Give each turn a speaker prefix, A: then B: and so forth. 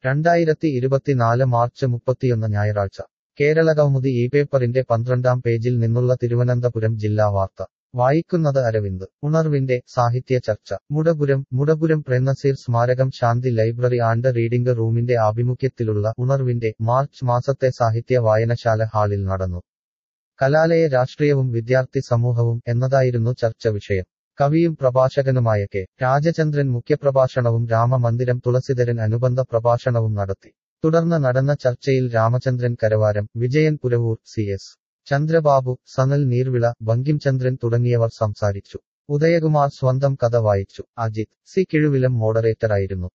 A: രണ്ടായിരത്തി ഇരുപത്തിനാല് മാർച്ച് മുപ്പത്തിയൊന്ന് ഞായറാഴ്ച കേരള കൗമുദി ഈ പേപ്പറിന്റെ പന്ത്രണ്ടാം പേജിൽ നിന്നുള്ള തിരുവനന്തപുരം ജില്ലാ വാർത്ത വായിക്കുന്നത് അരവിന്ദ് ഉണർവിന്റെ സാഹിത്യ ചർച്ച മുടപുരം മുടപുരം പ്രേംനസീർ സ്മാരകം ശാന്തി ലൈബ്രറി ആൻഡ് റീഡിംഗ് റൂമിന്റെ ആഭിമുഖ്യത്തിലുള്ള ഉണർവിന്റെ മാർച്ച് മാസത്തെ സാഹിത്യ വായനശാല ഹാളിൽ നടന്നു കലാലയ രാഷ്ട്രീയവും വിദ്യാർത്ഥി സമൂഹവും എന്നതായിരുന്നു ചർച്ച വിഷയം കവിയും പ്രഭാഷകനുമായ കെ രാജചന്ദ്രൻ മുഖ്യപ്രഭാഷണവും രാമമന്ദിരം തുളസിധരൻ അനുബന്ധ പ്രഭാഷണവും നടത്തി തുടർന്ന് നടന്ന ചർച്ചയിൽ രാമചന്ദ്രൻ കരവാരം വിജയൻ പുരവൂർ സി എസ് ചന്ദ്രബാബു സനൽ നീർവിള ബങ്കിംചന്ദ്രൻ തുടങ്ങിയവർ സംസാരിച്ചു ഉദയകുമാർ സ്വന്തം കഥ വായിച്ചു അജിത് സി കിഴുവിലം മോഡറേറ്ററായിരുന്നു